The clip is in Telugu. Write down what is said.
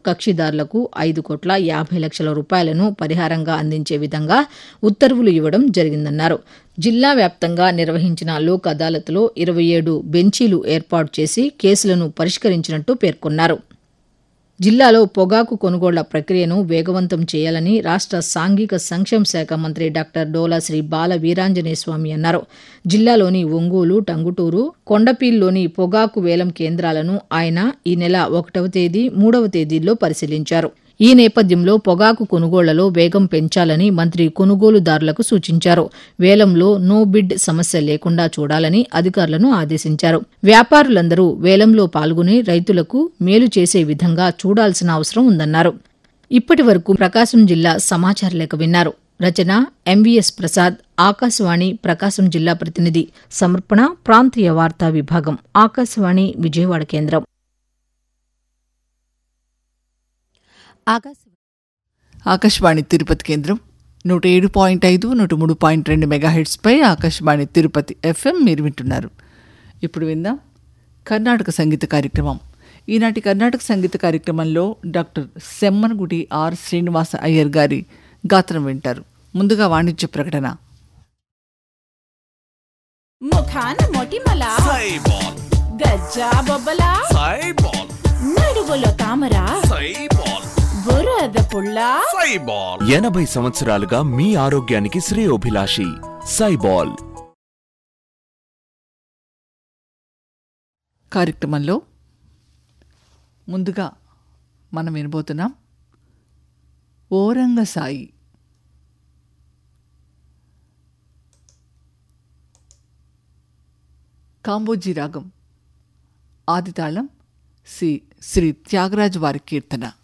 కక్షిదారులకు ఐదు కోట్ల యాభై లక్షల రూపాయలను పరిహారంగా అందించే విధంగా ఉత్తర్వులు ఇవ్వడం జరిగిందన్నారు జిల్లా వ్యాప్తంగా నిర్వహించిన లోక్ అదాలత్లో ఇరవై ఏడు బెంచీలు ఏర్పాటు చేసి కేసులను పరిష్కరించినట్టు పేర్కొన్నారు జిల్లాలో పొగాకు కొనుగోళ్ల ప్రక్రియను వేగవంతం చేయాలని రాష్ట సాంఘిక సంక్షేమ శాఖ మంత్రి డాక్టర్ డోలా శ్రీ బాల వీరాంజనేయ స్వామి అన్నారు జిల్లాలోని ఒంగోలు టంగుటూరు కొండపీల్లోని పొగాకు వేలం కేంద్రాలను ఆయన ఈ నెల ఒకటవ తేదీ మూడవ తేదీల్లో పరిశీలించారు ఈ నేపథ్యంలో పొగాకు కొనుగోళ్లలో వేగం పెంచాలని మంత్రి కొనుగోలుదారులకు సూచించారు వేలంలో నో బిడ్ సమస్య లేకుండా చూడాలని అధికారులను ఆదేశించారు వ్యాపారులందరూ వేలంలో పాల్గొని రైతులకు మేలు చేసే విధంగా చూడాల్సిన అవసరం ఉందన్నారు ఇప్పటి వరకు ప్రకాశం జిల్లా సమాచార లేఖ విన్నారు రచన ఎంవీఎస్ ప్రసాద్ ఆకాశవాణి ప్రకాశం జిల్లా ప్రతినిధి సమర్పణ ప్రాంతీయ వార్తా విభాగం ఆకాశవాణి విజయవాడ కేంద్రం ఆకాశవాణి తిరుపతి కేంద్రం నూట ఏడు పాయింట్ ఐదు నూట మూడు పాయింట్ రెండు మెగాహెడ్స్పై ఆకాశవాణి తిరుపతి ఎఫ్ఎం మీరు వింటున్నారు ఇప్పుడు విందాం కర్ణాటక సంగీత కార్యక్రమం ఈనాటి కర్ణాటక సంగీత కార్యక్రమంలో డాక్టర్ సెమ్మన్గుడి ఆర్ శ్రీనివాస అయ్యర్ గారి గాత్రం వింటారు ముందుగా వాణిజ్య ప్రకటన ముఖాన మొటిమల సైబాల్ గజ్జా బొబ్బల సైబాల్ నడువులో తామర సైబాల్ బురద పుల్ల సైబాల్ ఎనభై సంవత్సరాలుగా మీ ఆరోగ్యానికి శ్రేయోభిలాషి సైబాల్ కార్యక్రమంలో ముందుగా మనం వినబోతున్నాం ఓరంగ సాయి కాంబోజీ రాగం ఆదితాళం శ్రీ శ్రీ త్యాగరాజు వారి కీర్తన